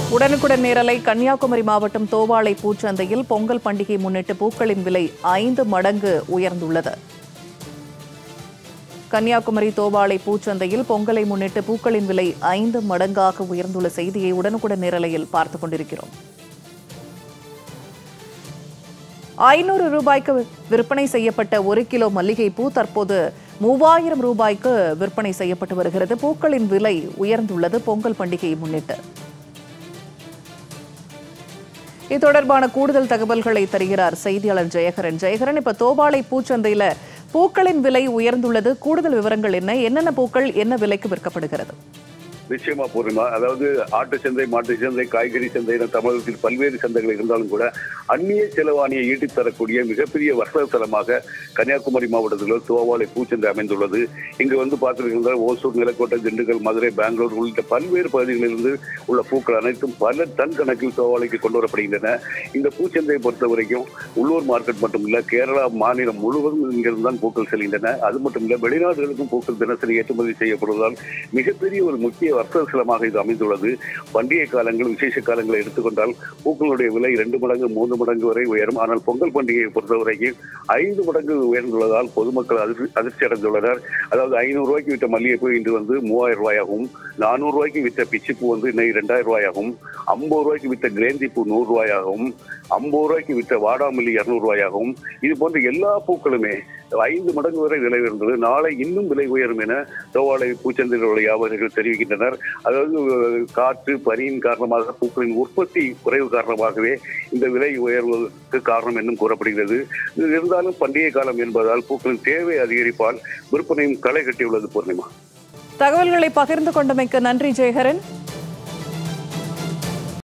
உடனுக்குடன் நேரலை கன்னியாகுமரி மாவட்டம் தோவாளை பூச்சந்தையில் பொங்கல் பண்டிகை முன்னிட்டு பூக்களின் விலை ஐந்து மடங்கு உயர்ந்துள்ளது கன்னியாகுமரி தோவாளை பூச்சந்தையில் பொங்கலை முன்னிட்டு பூக்களின் விலை ஐந்து மடங்காக உயர்ந்துள்ள செய்தியை உடனுக்குடன் நேரலையில் பார்த்துக் கொண்டிருக்கிறோம் ஐநூறு ரூபாய்க்கு விற்பனை செய்யப்பட்ட ஒரு கிலோ மல்லிகைப்பூ தற்போது மூவாயிரம் ரூபாய்க்கு விற்பனை செய்யப்பட்டு வருகிறது பூக்களின் விலை உயர்ந்துள்ளது பொங்கல் பண்டிகையை முன்னிட்டு இது தொடர்பான கூடுதல் தகவல்களை தருகிறார் செய்தியாளர் ஜெயகரன் ஜெயகரன் இப்ப தோபாளை பூச்சந்தையில பூக்களின் விலை உயர்ந்துள்ளது கூடுதல் விவரங்கள் என்ன என்னென்ன பூக்கள் என்ன விலைக்கு விற்கப்படுகிறது நிச்சயமா பூர்ணிமா அதாவது ஆட்டு சந்தை மாட்டு சந்தை காய்கறி சந்தை என தமிழகத்தில் பல்வேறு சந்தைகள் இருந்தாலும் கூட அந்நிய செலவாணியை ஈட்டித் தரக்கூடிய மிகப்பெரிய வர்த்தக தலமாக கன்னியாகுமரி மாவட்டத்தில் தோவாளை பூச்சந்தை அமைந்துள்ளது இங்கு வந்து பார்த்திருக்கின்ற ஓசூர் நிலக்கோட்டை திண்டுக்கல் மதுரை பெங்களூர் உள்ளிட்ட பல்வேறு பகுதிகளிலிருந்து உள்ள பூக்கள் அனைத்தும் பல டன் கணக்கில் தோவாளைக்கு கொண்டு வரப்படுகின்றன இந்த பூச்சந்தையை பொறுத்த வரைக்கும் உள்ளூர் மார்க்கெட் மட்டுமில்ல கேரளா மாநிலம் முழுவதும் இங்கிருந்து தான் பூக்கள் செல்கின்றன அது மட்டுமில்ல வெளிநாடுகளுக்கும் பூக்கள் தினசரி ஏற்றுமதி செய்யப்படுவதால் மிகப்பெரிய ஒரு முக்கிய வர்த்தக ஸ்தலமாக இது அமைந்துள்ளது பண்டிகை காலங்கள் விசேஷ காலங்களை எடுத்துக்கொண்டால் பூக்களுடைய விலை இரண்டு மடங்கு மூன்று மடங்கு வரை உயரும் ஆனால் பொங்கல் பண்டிகையை பொறுத்தவரைக்கும் ஐந்து மடங்கு உயர்ந்துள்ளதால் பொதுமக்கள் அதிர்ச்சி அதிர்ச்சி அடைந்துள்ளனர் அதாவது ஐநூறு ரூபாய்க்கு விற்ற மல்லிகைப்பூ இன்று வந்து மூவாயிரம் ரூபாயாகவும் நானூறு ரூபாய்க்கு விற்ற பிச்சிப்பூ வந்து இன்னைக்கு ரெண்டாயிரம் ரூபாயாகவும் ஐம்பது ரூபாய்க்கு விற்ற கிரேந்தி பூ நூறு ரூபாயாகவும் ஐம்பது ரூபாய்க்கு விற்ற வாடாமல்லி இருநூறு ரூபாயாகவும் இது போன்ற எல்லா பூக்களுமே ஐந்து மடங்கு வரை விலை உயர்ந்தது நாளை இன்னும் விலை உயரும் என தோவாளை பூச்சந்தைகளுடைய வியாபாரிகள் தெரிவிக்கின்றனர் அதாவது அஹ், காற்று பனியின் காரணமாக பூக்களின் உற்பத்தி குறைவு காரணமாகவே இந்த விலை உயர்வதற்கு காரணம் என்னும் கூறப்படுகிறது இது இருந்தாலும் பண்டிகை காலம் என்பதால் பூக்களின் தேவை அதிகரிப்பால் விற்பனையும் களை கட்டியுள்ளது பூர்ணிமா தகவல்களை பகிர்ந்து கொண்டமைக்கு நன்றி ஜெயகரன்